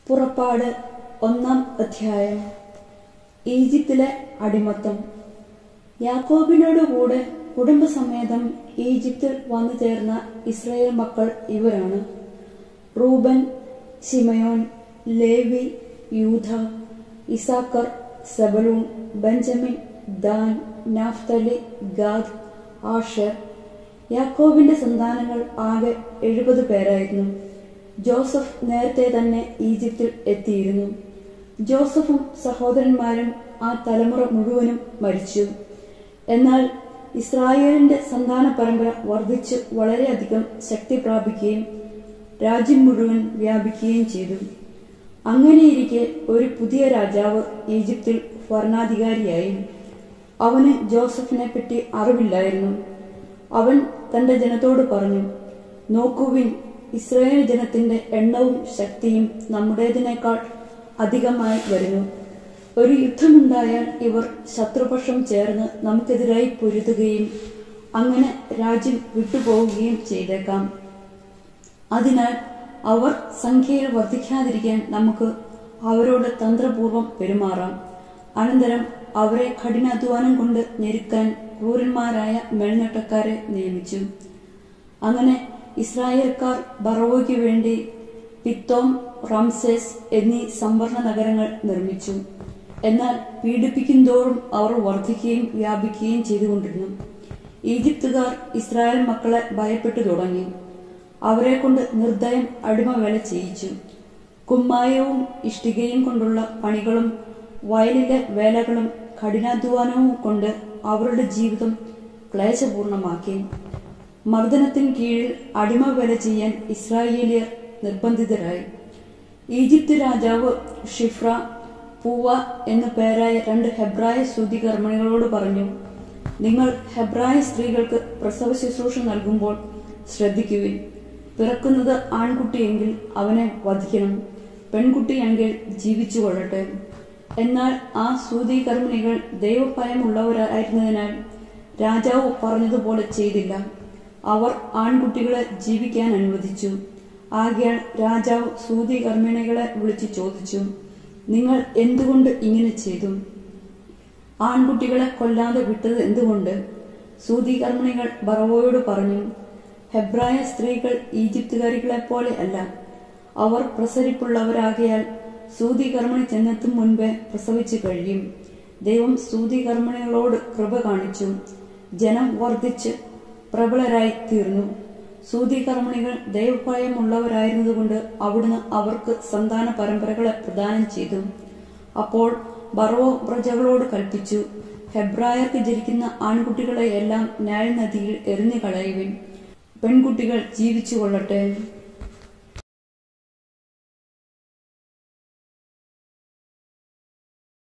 പുറപ്പാട് ഒന്നാം അധ്യായം ഈജിപ്തിലെ അടിമത്തം യാക്കോബിനോടുകൂടെ കുടുംബസമേതം ഈജിപ്തിൽ വന്നു ചേർന്ന ഇസ്രായേൽ മക്കൾ ഇവരാണ് Reuben Simeon Levi Judah Issachar Zebulun Benjamin Dan Naphtali Gad Asher യാക്കോബിന്റെ സന്താനങ്ങൾ ആകെ എഴുപത് പേരായിരുന്നു ജോസഫ് നേരത്തെ തന്നെ ഈജിപ്തിൽ എത്തിയിരുന്നു ജോസഫും സഹോദരന്മാരും ആ തലമുറ മുഴുവനും മരിച്ചു എന്നാൽ ഇസ്രായേലിന്റെ സന്താന പരമ്പര വർദ്ധിച്ച് വളരെയധികം ശക്തി പ്രാപിക്കുകയും രാജ്യം മുഴുവൻ വ്യാപിക്കുകയും ചെയ്തു അങ്ങനെയിരിക്കെ ഒരു പുതിയ രാജാവ് ഈജിപ്തിൽ ഭരണാധികാരിയായി അവന് ജോസഫിനെ പറ്റി അറിവില്ലായിരുന്നു അവൻ തന്റെ ജനത്തോട് പറഞ്ഞു നോക്കുവിൻ ഇസ്രായേൽ ജനത്തിന്റെ എണ്ണവും ശക്തിയും നമ്മുടേതിനേക്കാൾ അധികമായി വരുന്നു ഒരു യുദ്ധമുണ്ടായാൽ ഇവർ ശത്രുപക്ഷം ചേർന്ന് നമുക്കെതിരായി പൊരുതുകയും അങ്ങനെ രാജ്യം വിട്ടുപോവുകയും ചെയ്തേക്കാം അതിനാൽ അവർ സംഖ്യയിൽ വർദ്ധിക്കാതിരിക്കാൻ നമുക്ക് അവരോട് തന്ത്രപൂർവം പെരുമാറാം അനന്തരം അവരെ കഠിനാധ്വാനം കൊണ്ട് ഞെരുക്കാൻ ക്രൂരന്മാരായ മേൽനട്ടക്കാരെ നിയമിച്ചു അങ്ങനെ ഇസ്രായേൽക്കാർ ബറവോയ്ക്ക് വേണ്ടി പിത്തോം റംസേസ് എന്നീ സംവരണ നഗരങ്ങൾ നിർമ്മിച്ചു എന്നാൽ പീഡിപ്പിക്കുന്തോറും അവർ വർദ്ധിക്കുകയും വ്യാപിക്കുകയും ചെയ്തുകൊണ്ടിരുന്നു ഈജിപ്തുകാർ ഇസ്രായേൽ മക്കളെ ഭയപ്പെട്ടു തുടങ്ങി അവരെ കൊണ്ട് നിർദ്ദയം അടിമവേല ചെയ്യിച്ചു കുമ്മായവും ഇഷ്ടികയും കൊണ്ടുള്ള പണികളും വയലിലെ വേലകളും കഠിനാധ്വാനവും കൊണ്ട് അവരുടെ ജീവിതം ക്ലേശപൂർണമാക്കി മർദ്ദനത്തിന് കീഴിൽ അടിമ വേല ചെയ്യാൻ ഇസ്രായേലിയർ നിർബന്ധിതരായി ഈജിപ്ത് രാജാവ് ഷിഫ്ര പൂവ എന്നു പേരായ രണ്ട് ഹെബ്രായ ശുദ്ധികർമ്മിണികളോട് പറഞ്ഞു നിങ്ങൾ ഹെബ്രായ സ്ത്രീകൾക്ക് പ്രസവ ശുശ്രൂഷ നൽകുമ്പോൾ ശ്രദ്ധിക്കുവിൻ പിറക്കുന്നത് ആൺകുട്ടിയെങ്കിൽ അവനെ വധിക്കണം പെൺകുട്ടിയെങ്കിൽ ജീവിച്ചു കൊള്ളട്ടെ എന്നാൽ ആ സൂതികർമ്മിണികൾ ദൈവഭയമുള്ളവരായിരുന്നതിനാൽ രാജാവ് പറഞ്ഞതുപോലെ ചെയ്തില്ല അവർ ആൺകുട്ടികളെ ജീവിക്കാൻ അനുവദിച്ചു ആകയാൽ രാജാവ് സൂതികർമ്മിണികളെ വിളിച്ചു ചോദിച്ചു നിങ്ങൾ എന്തുകൊണ്ട് ഇങ്ങനെ ചെയ്തു ആൺകുട്ടികളെ കൊല്ലാതെ വിട്ടത് എന്തുകൊണ്ട് സൂതികർമ്മിണികൾ ബറവോയോട് പറഞ്ഞു ഹെബ്രായ സ്ത്രീകൾ ഈജിപ്തുകാരികളെ പോലെ അല്ല അവർ പ്രസരിപ്പുള്ളവരാകയാൽ സൂതികർമ്മിണി ചെന്നെത്തും മുൻപേ പ്രസവിച്ചു കഴിയും ദൈവം സൂതികർമ്മിണികളോട് കൃപ കാണിച്ചു ജനം വർദ്ധിച്ച് പ്രബലരായി തീർന്നു സൂതികർമ്മിണികൾ ദൈവഭയമുള്ളവരായിരുന്നതുകൊണ്ട് അവിടുന്ന് അവർക്ക് സന്താന പരമ്പരകളെ പ്രദാനം ചെയ്തു അപ്പോൾ ബറവോ പ്രജകളോട് കൽപ്പിച്ചു ഹെബ്രായർക്ക് ജനിക്കുന്ന ആൺകുട്ടികളെയെല്ലാം നയൽ നദിയിൽ എറിഞ്ഞു കളയുവിൻ പെൺകുട്ടികൾ ജീവിച്ചു കൊള്ളട്ടെ